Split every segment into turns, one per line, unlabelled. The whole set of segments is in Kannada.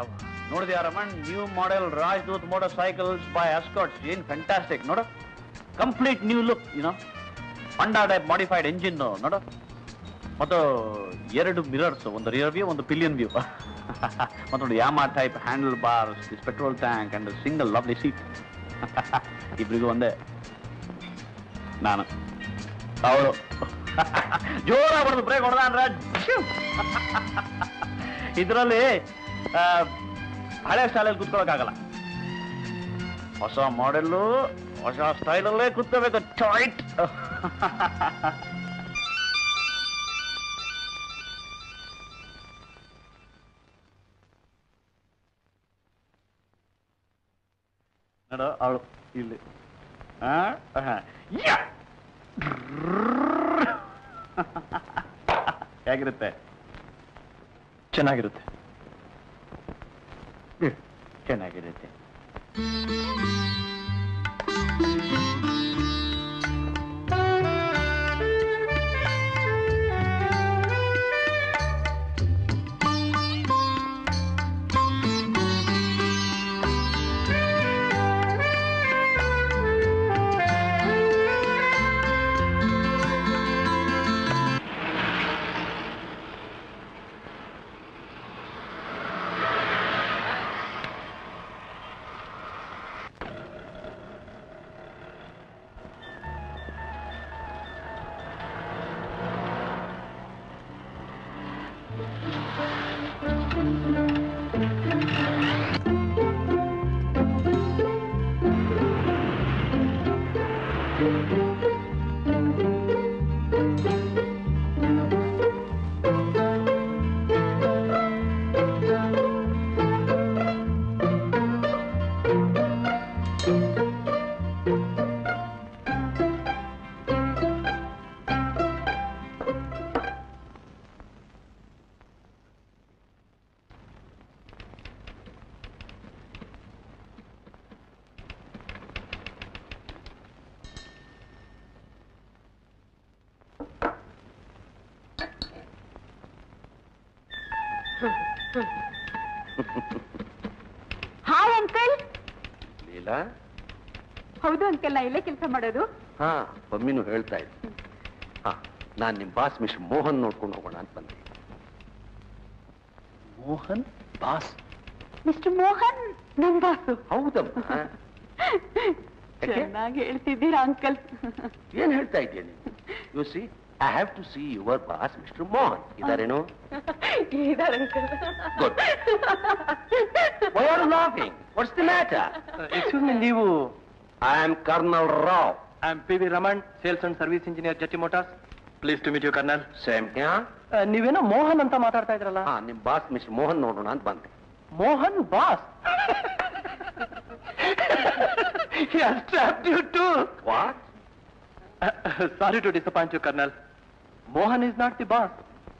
ನೋಡಿದ್ಯಾ Raman new model Rajdoot motorcycles by Escorts ಏನ್ ಫ್ಯಾಂಟಾಸ್ಟಿಕ್ ನೋಡು complete new look you know Honda type modified engine ನೋಡು ಮತ್ತು ಎರಡು ಮಿರರ್ಸ್ ಒಂದು ರಿಯರ್ ವ್ಯೂ ಒಂದು ಪಿಲಿಯನ್ ವ್ಯೂ ಮತ್ತೊಂದು Yamaha type handle bars this petrol tank and single lovely seat ಇಬ್ರಿಗೂ ಒಂದೇ ನಾನು ಅವಳು ಜೋರ ಬರೋದು ಬ್ರೇಕ್ ಹೊಡೆದ ಇದರಲ್ಲಿ ಹಳೆ ಸ್ಟೈಲಲ್ಲಿ ಕೂತ್ಕೊಳ್ಳೋಕ್ಕಾಗಲ್ಲ ಹೊಸ ಮಾಡೆಲ್ಲು ಹೊಸ ಸ್ಟೈಲಲ್ಲೇ ಕೂತ್ಕೋಬೇಕು ಚಾಯ್ಟ್ ನೋಡು ಅವಳು ಇಲ್ಲಿ ಆ? ಆಹಾ. ಯಾ! ಹೇಗಿರುತ್ತೆ
ಚೆನ್ನಾಗಿರುತ್ತೆ
ಚೆನ್ನಾಗಿರುತ್ತೆ
ಹಾಯ್ ಅಂಕಲ್
ಲೀಲಾ
ಹೌದು ಅಂಕಲ್ ನಾ ಇಲ್ಲೇ ಕೆಲಸ ಮಾಡೋದು
ಹಾ ಮಮ್ಮಿನೂ ಹೇಳ್ತಾ ಇದ್ದೆ ಹಾ ನಾನ್ ನಿಮ್ ಬಾಸ್ ಮಿಸ್ಟರ್ ಮೋಹನ್ ನೋಡ್ಕೊಂಡು ಹೋಗೋಣ ಅಂತ ಬಂದೆ
ಮೋಹನ್ ಬಾಸ್
ಮಿಸ್ಟರ್ ಮೋಹನ್ ನನ್ ಬಾಸು
ಹೌದಮ್ಮ ಯಾಕೆ?
ಚೆನ್ನಾಗಿ ಹೇಳ್ತಿದ್ದೀರಾ ಅಂಕಲ್
ಏನ್ ಹೇಳ್ತಾ ಇದೆಯಾ ನೀನು you see I have to see your boss mister Mohan ಇದಾರೇನು
ಇದಾರೆ uncle
Good. Why are laughing what's the matter
excuse me ನೀವು
I am colonel Rao
I am P V Raman sales and service engineer ಜಟಿ motors pleased to meet you colonel
same
ನೀವೇನೋ ಮೋಹನ್ ಅಂತ ಮಾತಾಡ್ತಾ ಇದ್ರಲ್ಲ
ಹಾ ನಿಮ್ ಬಾಸ್ ಮಿಸ್ಟರ್ ಮೋಹನ್ ನೋಡೋಣ ಅಂತ ಬಂದೆ
Mohan boss you too
what
sorry to disappoint you colonel Mohan is not the boss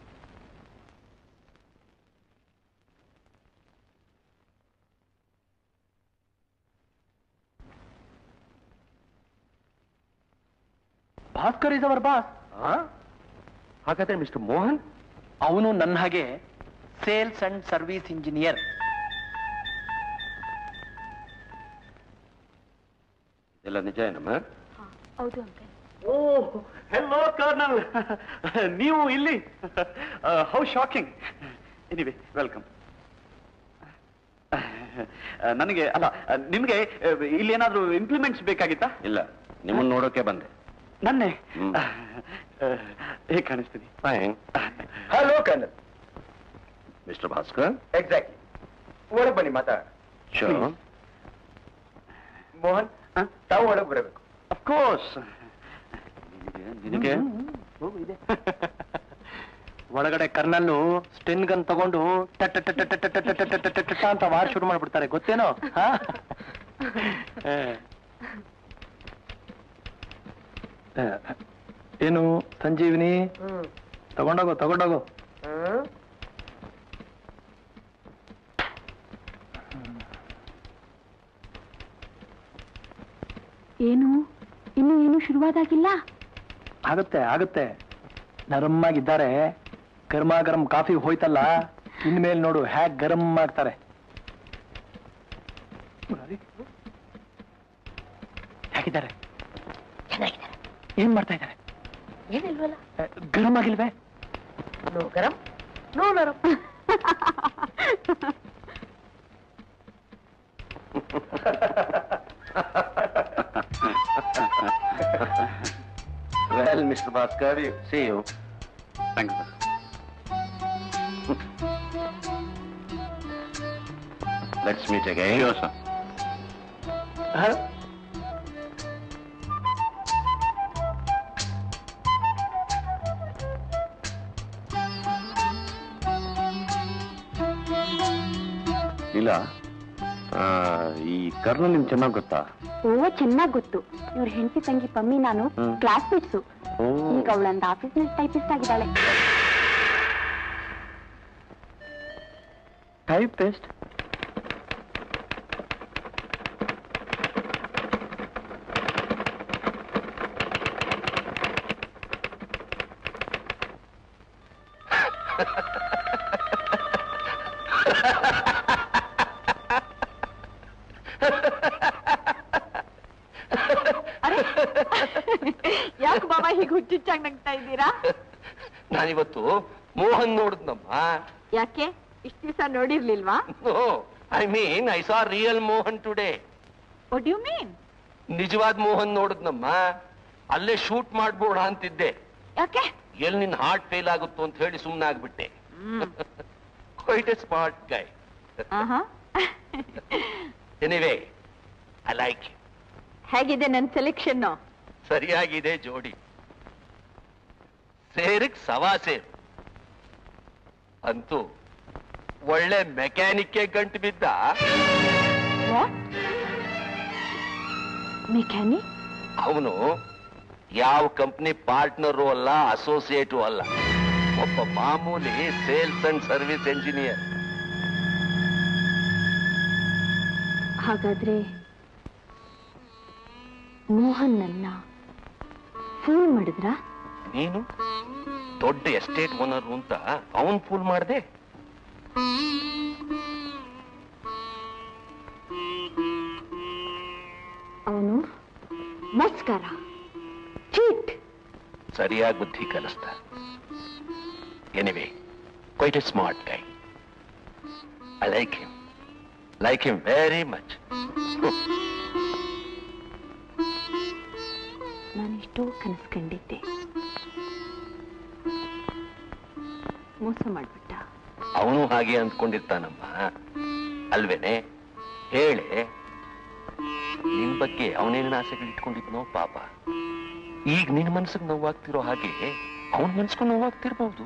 Bhaskar is our boss
ಹಾಗಾದ್ರೆ ಮಿಸ್ಟರ್ ಮೋಹನ್
ಅವನು ನನ್ನ ಹಾಗೆ ಸೇಲ್ಸ್ ಅಂಡ್ ಸರ್ವಿಸ್ ಇಂಜಿನಿಯರ್
ಎಲ್ಲ ನಿಜ ಏನಮ್ಮ
ಹೌದು ಅಂಕಲ್
ಓ ಹೆಲೋ ಕರ್ನಲ್ ನೀವು ಇಲ್ಲಿ ಹೌ ಶಾಕಿಂಗ್ ಎನಿವೆ ವೆಲ್ಕಮ್ ನನಗೆ ಅಲ್ಲ ನಿಮಗೆ ಇಲ್ಲಿ ಏನಾದರೂ ಇಂಪ್ಲಿಮೆಂಟ್ಸ್ ಬೇಕಾಗಿತ್ತಾ
ಇಲ್ಲ ನಿಮ್ಮನ್ನ ನೋಡೋಕೆ ಬಂದೆ
ನನ್ನೆ
ಹ್ಮ್.
ಹೇಗೆ ಕಾಣಿಸ್ತೀನಿ
fine
hello colonel
mister Bhaskar
exactly ಒಳಗೆ ಬನ್ನಿ ಮಾತಾಡ
ಶೋ
ಮೋಹನ್ ತಾವು ಒಳಗೆ ಬರಬೇಕು
ಅಫ್ಕೋರ್ಸ್ ನಿನಗೆ
ಒಳಗಡೆ ಕರ್ನಲ್ಲು ಸ್ಟೆನ್ ಗನ್ ತಗೊಂಡು ಟಟ್ ಟಟ್ ಟಟ್ ಟಟ್ ಟಟ್ ಟಟ್ ಟಟ್ ಟಟ್ ಟಟ್ ಅಂತ ವಾರ್ ಶುರು ಮಾಡ್ಬಿಡ್ತಾರೆ ಗೊತ್ತೇನೋ ಹಾ? ಏ. ಏ, ಏನು ಸಂಜೀವಿನಿ ತಗೊಂಡೋಗು ತಗೊಂಡೋಗು
ಏನು ಇನ್ನು ಏನು ಶುರುವಾದಾಗಿಲ್ಲ
ಆಗುತ್ತೆ ಆಗುತ್ತೆ ನರಮ್ಮಾಗಿದ್ದಾರೆ ಗರ್ಮ ಗರಂ ಕಾಫಿ ಹೋಯ್ತಲ್ಲ ಇನ್ಮೇಲೆ ನೋಡು ಹ್ಯಾಕ್ ಗರಂ ಮಾಡ್ತಾರೆ ಹೇಗಿದ್ದಾರೆ
ಚೆನ್ನಾಗಿದ್ದಾರೆ
ಏನ್ ಮಾಡ್ತಾ ಇದ್ದಾರೆ
ಏನಿಲ್ವಲ್ಲ
ಗರಂ ಆಗಿಲ್ವೇ
ನೋ ಗರಂ ನೋ ನರಂ
Well, Mr. Bhaskar, you see you.
Thank you sir
Let's meet again.
Sure, sir.
ಇಲ್ಲ ಆ, ಈ ಕರ್ನಲ್ ನಿಮ್ಗೆ ಚೆನ್ನಾಗಿ ಗೊತ್ತಾ
ಓ ಚೆನ್ನಾಗ್ ಗೊತ್ತು ಇವ್ರ ಹೆಂಡತಿ ತಂಗಿ ಪಮ್ಮಿ ನಾನು
ಹ್ಮ್.
ಕ್ಲಾಸ್ಮೇಟ್ಸು
ಓ
ಈಗ ಅವಳೊಂದು ಆಫೀಸ್ನಲ್ಲಿ ಟೈಪಿಸ್ಟ್ ಆಗಿದ್ದಾಳೆ
ಟೈಪ್ ಟೆಸ್ಟ್
ಯಾಕೆ ಬಾಬಾ ಹೀಗೆ ಹುಚ್ಚುಚ್ಚಾಗಿ ನಗ್ತಾ ಇದ್ದೀರಾ
ನಾನಿವತ್ತು ಮೋಹನ್ ನೋಡಿದ್ನಮ್ಮ
ಯಾಕೆ ಇಷ್ಟ ದಿವಸ ನೋಡಿರ್ಲಿಲ್ವಾ
I mean I saw real Mohan today
what you mean
ನಿಜವಾದ ಮೋಹನ್ ನೋಡಿದ್ನಮ್ಮ ಅಲ್ಲೇ ಶೂಟ್ ಮಾಡ್ಬೋಣ ಅಂತಿದ್ದೆ
ಯಾಕೆ
ಎಲ್ಲಿ ನಿನ್ ಹಾರ್ಟ್ ಫೇಲ್ ಆಗುತ್ತೋ ಅಂತ ಹೇಳಿ ಸುಮ್ಮನೆ ಆಗ್ಬಿಟ್ಟೆ ಕ್ವೈಟ್ ಎ ಸ್ಮಾರ್ಟ್ ಗೈ
ಆಹಾ.
ಎನಿವೇ ಐ ಲೈಕ್
ಹೇಗಿದೆ ನನ್ನ ಸೆಲೆಕ್ಷನ್
ಸರಿಯಾಗಿದೆ ಜೋಡಿ ಸೇರಿಗ್ ಸವಾ ಸೇರು ಅಂತೂ ಒಳ್ಳೆ ಮೆಕ್ಯಾನಿಕ್ಗೆ ಗಂಟು ಬಿದ್ದ
ಮೆಕ್ಯಾನಿಕ್
ಅವನು ಯಾವ ಕಂಪ್ನಿ ಪಾರ್ಟ್ನರು ಅಲ್ಲ ಅಸೋಸಿಯೇಟು ಅಲ್ಲ ಒಬ್ಬ ಮಾಮೂಲಿ ಸೇಲ್ಸ್ ಅಂಡ್ ಸರ್ವಿಸ್ ಎಂಜಿನಿಯರ್
ಹಾಗಾದ್ರೆ ಮೋಹನ್ ನನ್ನ ಫೋನ್ ಮಾಡಿದ್ರಾ
ನೀನು ದೊಡ್ಡ ಎಸ್ಟೇಟ್ ಓನರ್ ಅಂತ ಅವನ್ ಫೂಲ್ ಮಾಡ್ದೆ
ಅವನು ಮಸ್ಕಾರ ಚೀಟ್
ಸರಿಯಾಗಿ ಬುದ್ಧಿ ಕಲಿಸ್ತ anyway quite a smart guy I like him like him very much
ನಾನು ಎಷ್ಟೋ ಕನಸು ಕಂಡಿದ್ದೆ ಮೋಸ ಮಾಡ್ಬಿಟ್ಟ
ಅವನು ಹಾಗೆ ಅಂದ್ಕೊಂಡಿರ್ತಾನಮ್ಮ ಅಲ್ವೇನೆ ಹೇಳೆ ನಿನ್ ಬಗ್ಗೆ ಅವನೇನೇನು ಆಸೆಗಳು ಇಟ್ಕೊಂಡಿದ್ನೋ ಪಾಪ ಈಗ ನಿನ್ ಮನ್ಸಿಗೆ ನೋವಾಗ್ತಿರೋ ಹಾಗೆ ಅವನ್ ಮನ್ಸ್ಗೂ ನೋವಾಗ್ತಿರ್ಬಹುದು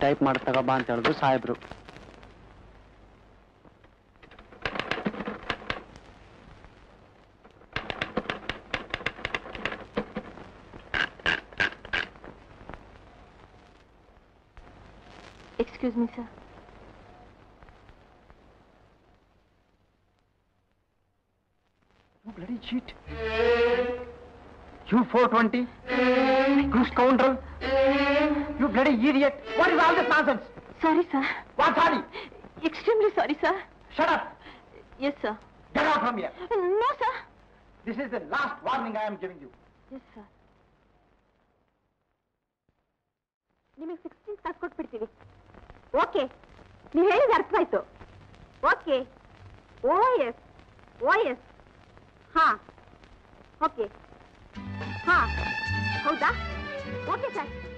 ಟೈಪ್ ಮಾಡಿ ತಗೋಬಾ ಅಂತ ಹೇಳಿದ್ರು ಸಾಹೇಬ್ರು
excuse me sir
You bloody cheat. You 420. You scoundrel. You bloody idiot. What is all this nonsense?
Sorry sir
What's sorry?
Extremely sorry sir
Shut up.
Yes sir
Get out from here.
No sir
This is the last warning I am giving you.
Yes sir ನಿಮಗೆ ಸಿಕ್ಸ್ಟೀನ್ ತಾಸು ಕೊಟ್ಬಿಡ್ತೀವಿ ಓಕೆ ನೀವು ಹೇಳಿದ ಅರ್ಥವಾಯ್ತು okay oh yes oh yes ಹಾಂ ಓಕೆ ಹಾಂ ಹೌದಾ ಓಕೆ ಸರ್